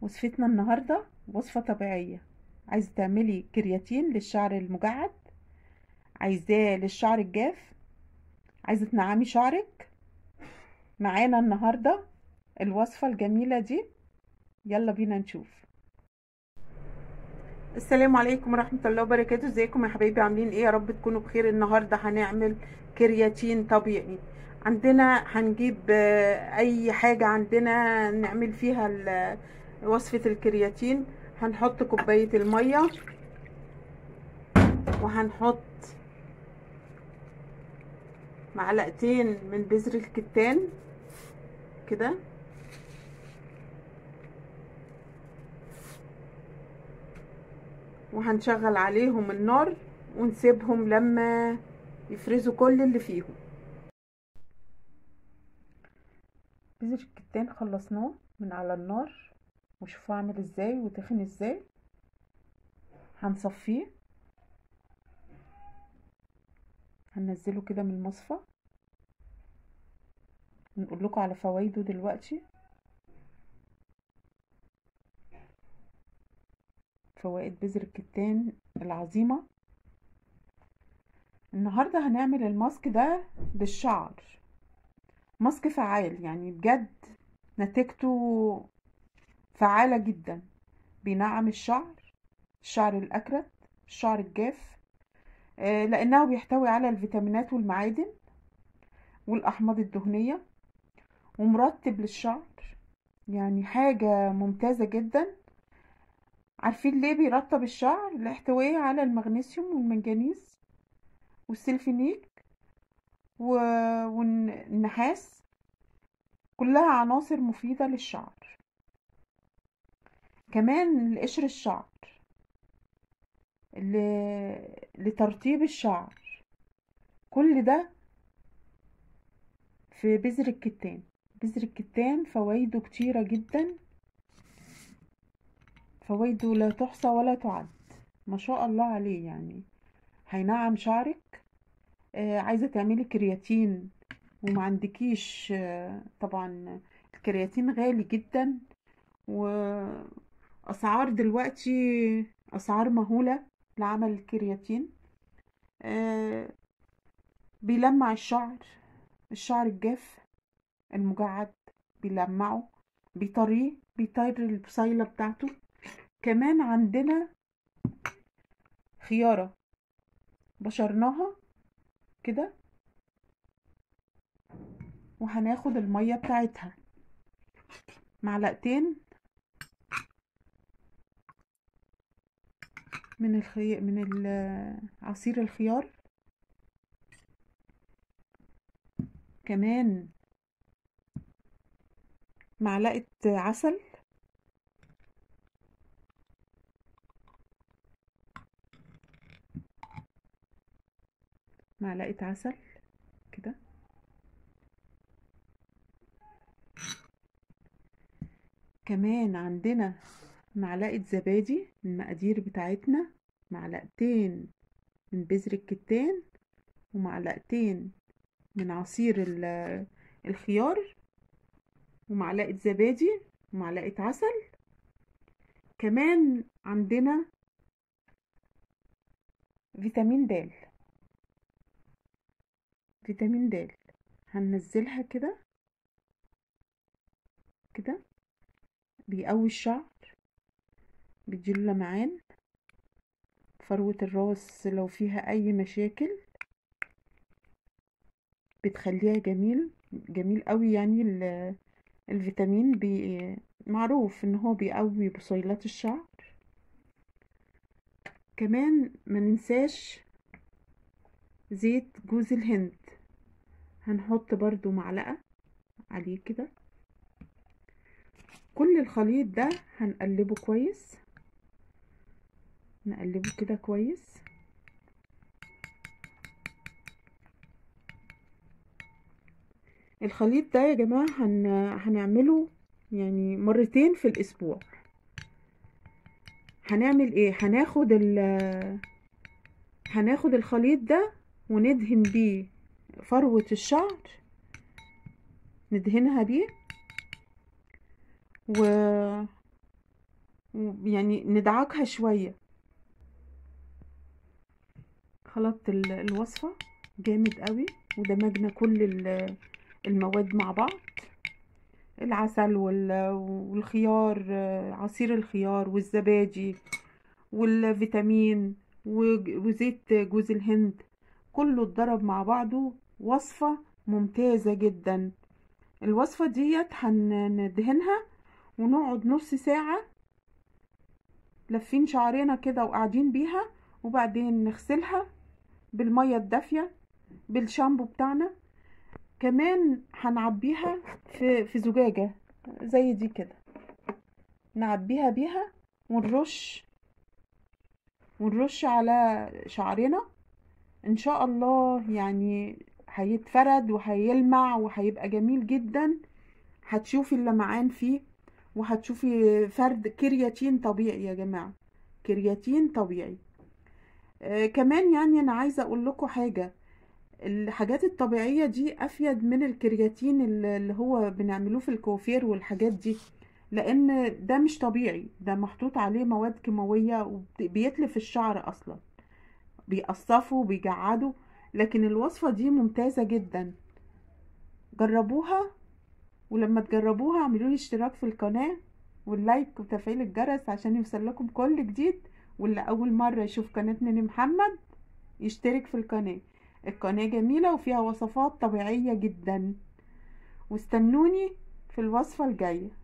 وصفتنا النهاردة وصفة طبيعية عايزة تعملي كرياتين للشعر المجعد عايزاه للشعر الجاف عايزة تنعمي شعرك معانا النهاردة الوصفة الجميلة دي يلا بينا نشوف السلام عليكم ورحمة الله وبركاته ازيكم يا حبايبي عاملين ايه يا رب تكونوا بخير النهاردة هنعمل كرياتين طبيعي عندنا هنجيب اي حاجة عندنا نعمل فيها وصفة الكرياتين هنحط كوباية المية وهنحط معلقتين من بذر الكتان كده وهنشغل عليهم النار ونسيبهم لما يفرزوا كل اللي فيهم بذر الكتان خلصناه من على النار وشوفوا عامل ازاي وتخن ازاي هنصفيه هننزله كده من المصفى نقول لكم على فوائده دلوقتي فوائد بذر الكتان العظيمة النهاردة هنعمل الماسك ده للشعر ماسك فعال يعني بجد نتيجته فعالة جدا بينعم الشعر الشعر الأكرت الشعر الجاف آه لأنه بيحتوي على الفيتامينات والمعادن والأحماض الدهنية ومرطب للشعر يعني حاجة ممتازة جدا عارفين ليه بيرطب الشعر لاحتوائه على المغنيسيوم والمنجنيز والسلفينيك والنحاس كلها عناصر مفيدة للشعر كمان لقشر الشعر لترطيب الشعر كل ده في بذر الكتان بذر الكتان فوائده كتيرة جدا فوائده لا تحصى ولا تعد ما شاء الله عليه يعني هينعم شعرك آه عايزة تعملي كرياتين وما عندكيش آه طبعا الكرياتين غالي جدا واسعار دلوقتي اسعار مهولة لعمل الكرياتين آه بيلمع الشعر الشعر الجاف المجعد بيلمعه بيطريه بيطير البصيلة بتاعته كمان عندنا خيارة بشرناها كده وهناخد المية بتاعتها معلقتين من الخي... من عصير الخيار كمان معلقة عسل معلقة عسل كده كمان عندنا معلقة زبادي المقادير بتاعتنا معلقتين من بذر الكتان ومعلقتين من عصير الخيار ومعلقة زبادي ومعلقة عسل كمان عندنا فيتامين د فيتامين د هننزلها كده كده بيقوي الشعر بيديله لمعان فروة الراس لو فيها اي مشاكل بتخليها جميل جميل قوي يعني الفيتامين بي معروف ان هو بيقوي بصيلات الشعر كمان ما ننساش زيت جوز الهند هنحط برضو معلقة عليه كده كل الخليط ده هنقلبه كويس نقلبه كده كويس الخليط ده يا جماعة هن... هنعمله يعني مرتين في الاسبوع هنعمل ايه هناخد ال هناخد الخليط ده وندهن بيه فروة الشعر ندهنها بيه و يعني ندعكها شوية خلطت الوصفة جامد قوي ودمجنا كل المواد مع بعض العسل والخيار عصير الخيار والزبادي والفيتامين وزيت جوز الهند كله اتضرب مع بعضه وصفة ممتازة جدا الوصفة ديت هندهنها ونقعد نص ساعة لفين شعرنا كده وقاعدين بيها وبعدين نغسلها بالمية الدافية بالشامبو بتاعنا كمان هنعبيها في في زجاجة زي دي كده نعبيها بيها ونرش ونرش على شعرنا ان شاء الله يعني هيتفرد وهيلمع وهيبقى جميل جدا هتشوفي اللمعان فيه وهتشوفي فرد كرياتين طبيعي يا جماعة كرياتين طبيعي آه كمان يعني انا عايزة اقول لكم حاجة الحاجات الطبيعية دي افيد من الكرياتين اللي هو بنعملوه في الكوافير والحاجات دي لان ده مش طبيعي ده محطوط عليه مواد كيماوية وبيتلف الشعر اصلا بيقصفوا وبيجعدوا لكن الوصفة دي ممتازة جدا جربوها ولما تجربوها اعملوا لي اشتراك في القناة واللايك وتفعيل الجرس عشان يوصل لكم كل جديد واللي اول مرة يشوف قناة نيني محمد يشترك في القناة القناة جميلة وفيها وصفات طبيعية جدا واستنوني في الوصفة الجاية